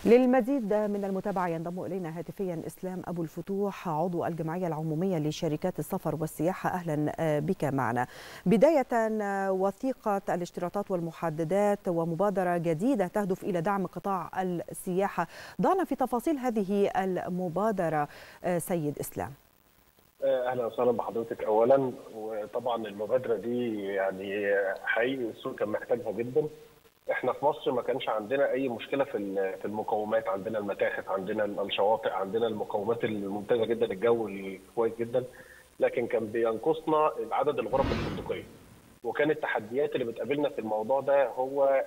للمزيد من المتابعة ينضم إلينا هاتفيا إسلام أبو الفتوح عضو الجمعية العمومية لشركات السفر والسياحة أهلا بك معنا بداية وثيقة الاشتراطات والمحددات ومبادرة جديدة تهدف إلى دعم قطاع السياحة ضعنا في تفاصيل هذه المبادرة سيد إسلام اهلا وسهلا بحضرتك اولا وطبعا المبادره دي يعني حقيقي السوق كان محتاجها جدا احنا في مصر ما كانش عندنا اي مشكله في في المقومات عندنا المتاحف عندنا الشواطئ عندنا المقومات الممتازه جدا الجو الكويس جدا لكن كان بينقصنا عدد الغرف الفندقيه وكان التحديات اللي بتقابلنا في الموضوع ده هو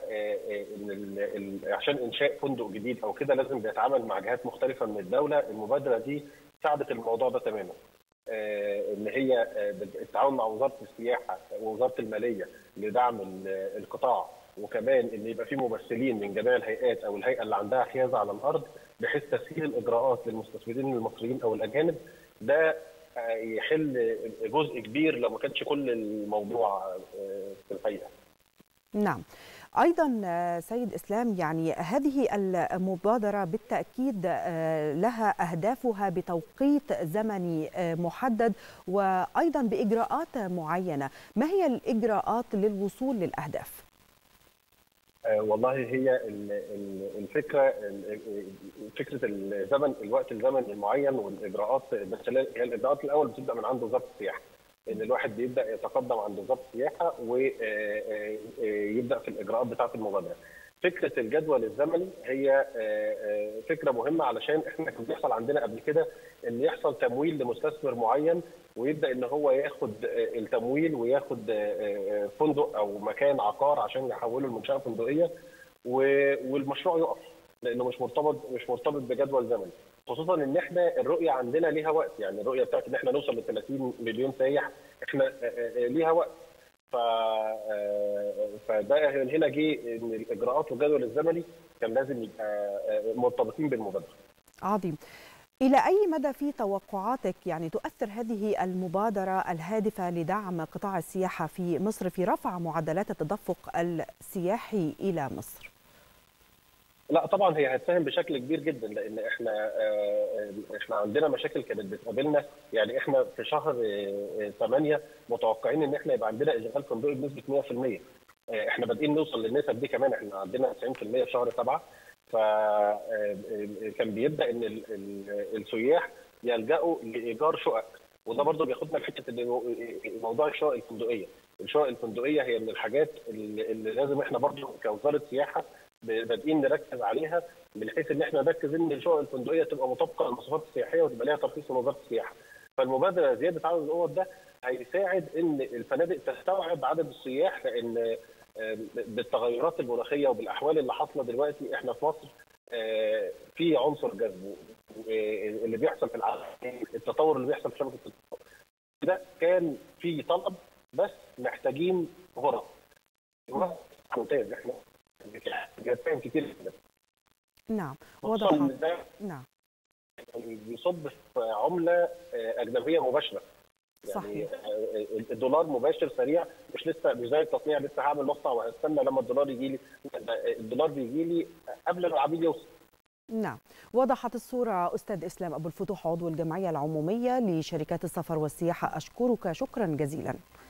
ان عشان انشاء فندق جديد او كده لازم بيتعامل مع جهات مختلفه من الدوله المبادره دي ساعدت الموضوع ده تماما ان هي التعاون مع وزاره السياحه ووزاره الماليه لدعم القطاع وكمان ان يبقى في ممثلين من جميع الهيئات او الهيئه اللي عندها حيازه على الارض بحيث تسهيل الاجراءات للمستثمرين المصريين او الاجانب ده يحل جزء كبير لو ما كانش كل الموضوع في الحقيقه. نعم. ايضا سيد اسلام يعني هذه المبادره بالتاكيد لها اهدافها بتوقيت زمني محدد وايضا باجراءات معينه، ما هي الاجراءات للوصول للاهداف؟ والله هي الفكره فكره الزمن الوقت الزمني المعين والاجراءات بس هي الاجراءات الاول بتبدا من عند وزاره السياحه ان الواحد بيبدا يتقدم عند وزاره السياحه ويبدا في الاجراءات بتاعه المبادره. فكره الجدول الزمني هي فكره مهمه علشان احنا كان بيحصل عندنا قبل كده ان يحصل تمويل لمستثمر معين ويبدا ان هو ياخد التمويل وياخد فندق او مكان عقار عشان يحوله لمنشاه فندقيه والمشروع يقف لانه مش مرتبط مش مرتبط بجدول زمني خصوصا ان احنا الرؤيه عندنا ليها وقت يعني الرؤيه بتاعت ان احنا نوصل ل 30 مليون سايح احنا ليها وقت ف فده هنا جه ان الاجراءات والجدول الزمني كان لازم يبقى مرتبطين بالمبادره. عظيم. إلى أي مدى في توقعاتك يعني تؤثر هذه المبادرة الهادفة لدعم قطاع السياحة في مصر في رفع معدلات التدفق السياحي إلى مصر؟ لا طبعا هي هتساهم بشكل كبير جدا لان احنا احنا عندنا مشاكل كانت بتقابلنا يعني احنا في شهر 8 متوقعين ان احنا يبقى عندنا اشغال فندقي بنسبه 100% احنا بادئين نوصل للنسب دي كمان احنا عندنا 90% في شهر 7 فكان بيبدا ان السياح يلجأوا لايجار شقق وده برضه بياخدنا لحته موضوع الشقق الفندقيه الشقق الفندقيه هي من الحاجات اللي لازم احنا برضه كوزاره سياحه بادئين نركز عليها بحيث ان احنا نركز ان الشقق الفندقيه تبقى مطابقه للمواصفات السياحيه وتبقى لها ترخيص من وزاره السياحه. فالمبادره زياده عدد الاوض ده هيساعد ان الفنادق تستوعب عدد السياح لان بالتغيرات المناخيه وبالاحوال اللي حاصله دلوقتي احنا في مصر في عنصر جذب اللي بيحصل في العالم التطور اللي بيحصل في شبكه التطور ده كان في طلب بس محتاجين غرف ممتاز احنا جايبين كتير جدا نعم واضح نعم بيصب في عمله اجنبيه مباشره يعني صحيح. الدولار مباشر سريع مش لسه مش زي التصنيع لسه هعمل مصنع وهستنى لما الدولار يجي لي الدولار بيجي لي قبل ما العميل يوصل نعم وضحت الصورة أستاذ إسلام أبو الفتوح عضو الجمعية العمومية لشركات السفر والسياحة أشكرك شكرا جزيلا